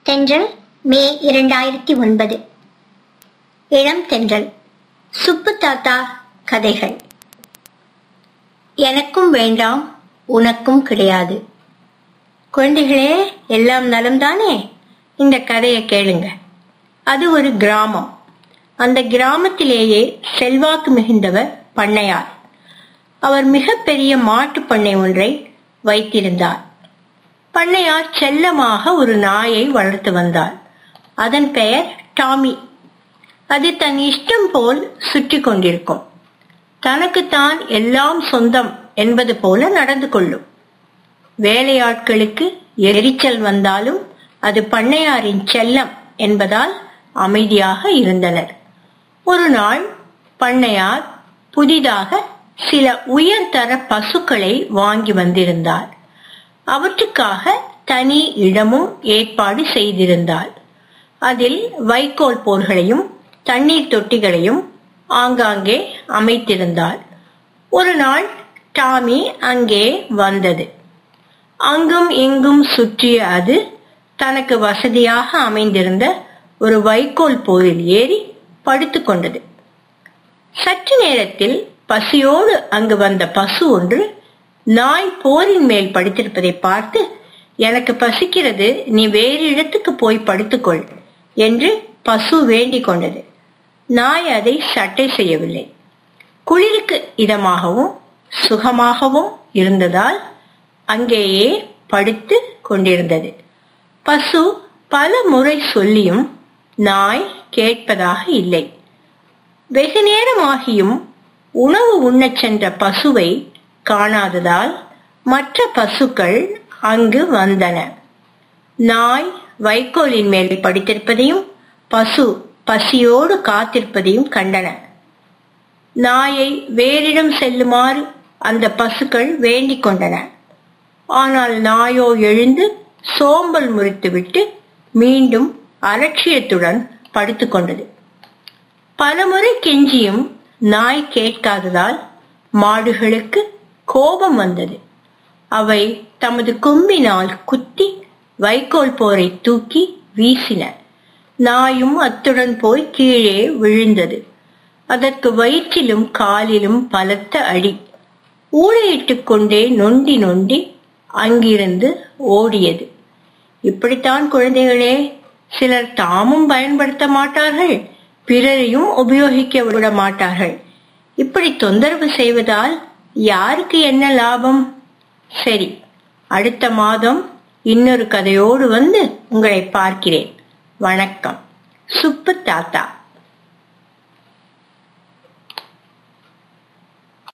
தென்றல் மே இரண்டாயிரத்தி ஒன்பது இளம் தென்றல் சுப்பு தாத்தா கதைகள் எனக்கும் வேண்டாம் உனக்கும் கிடையாது குழந்தைகளே எல்லாம் நலம்தானே இந்த கதையை கேளுங்க அது ஒரு கிராமம் அந்த கிராமத்திலேயே செல்வாக்கு மிகுந்தவர் பண்ணையார் அவர் மிகப்பெரிய மாட்டு பண்ணை ஒன்றை வைத்திருந்தார் பண்ணையார் செல்லமாக ஒரு நாயை வளர்த்து வந்தார் அதன் பெயர் டாமி அது தன் இஷ்டம் போல் சுற்றி கொண்டிருக்கும் தனக்குத்தான் எல்லாம் சொந்தம் என்பது போல நடந்து கொள்ளும் வேலையாட்களுக்கு எரிச்சல் வந்தாலும் அது பண்ணையாரின் செல்லம் என்பதால் அமைதியாக இருந்தனர் ஒரு நாள் பண்ணையார் புதிதாக சில உயர்தர பசுக்களை வாங்கி வந்திருந்தார் அவற்றுக்காக தனி இடமும் ஏற்பாடு செய்திருந்தார் அதில் வைக்கோல் போர்களையும் தண்ணீர் தொட்டிகளையும் ஆங்காங்கே அமைத்திருந்தார் ஒரு நாள் டாமி அங்கே வந்தது அங்கும் இங்கும் சுற்றிய அது தனக்கு வசதியாக அமைந்திருந்த ஒரு வைக்கோல் போரில் ஏறி படுத்துக் கொண்டது சற்று நேரத்தில் பசியோடு அங்கு வந்த பசு ஒன்று நாய் போரின் மேல் படுத்திருப்பதை பார்த்து எனக்கு பசிக்கிறது நீ வேறு இடத்துக்கு போய் படுத்துக்கொள் என்று பசு வேண்டிக் கொண்டது நாய் அதை சட்டை செய்யவில்லை குளிருக்கு இதமாகவும் சுகமாகவும் இருந்ததால் அங்கேயே படுத்து கொண்டிருந்தது பசு பல முறை சொல்லியும் நாய் கேட்பதாக இல்லை வெகு நேரமாகியும் உணவு உண்ணச் சென்ற பசுவை காணாததால் மற்ற பசுக்கள் அங்கு வந்தன நாய் வைக்கோலின் மேல் படித்திருப்பதையும் பசு பசியோடு காத்திருப்பதையும் கண்டன நாயை வேறிடம் செல்லுமாறு அந்த பசுக்கள் வேண்டிக் கொண்டன ஆனால் நாயோ எழுந்து சோம்பல் முறித்துவிட்டு மீண்டும் அலட்சியத்துடன் படுத்துக் கொண்டது பலமுறை கெஞ்சியும் நாய் கேட்காததால் மாடுகளுக்கு கோபம் வந்தது அவை தமது கொம்பினால் குத்தி வைக்கோல் போரை தூக்கி வீசின நாயும் அத்துடன் போய் கீழே விழுந்தது அதற்கு வயிற்றிலும் காலிலும் பலத்த அடி ஊழையிட்டுக் கொண்டே நொண்டி நொண்டி அங்கிருந்து ஓடியது இப்படித்தான் குழந்தைகளே சிலர் தாமும் பயன்படுத்த மாட்டார்கள் பிறரையும் உபயோகிக்க விட மாட்டார்கள் இப்படி தொந்தரவு செய்வதால் யாருக்கு என்ன லாபம் சரி அடுத்த மாதம் இன்னொரு கதையோடு வந்து உங்களை பார்க்கிறேன் வணக்கம் சுப்பு தாத்தா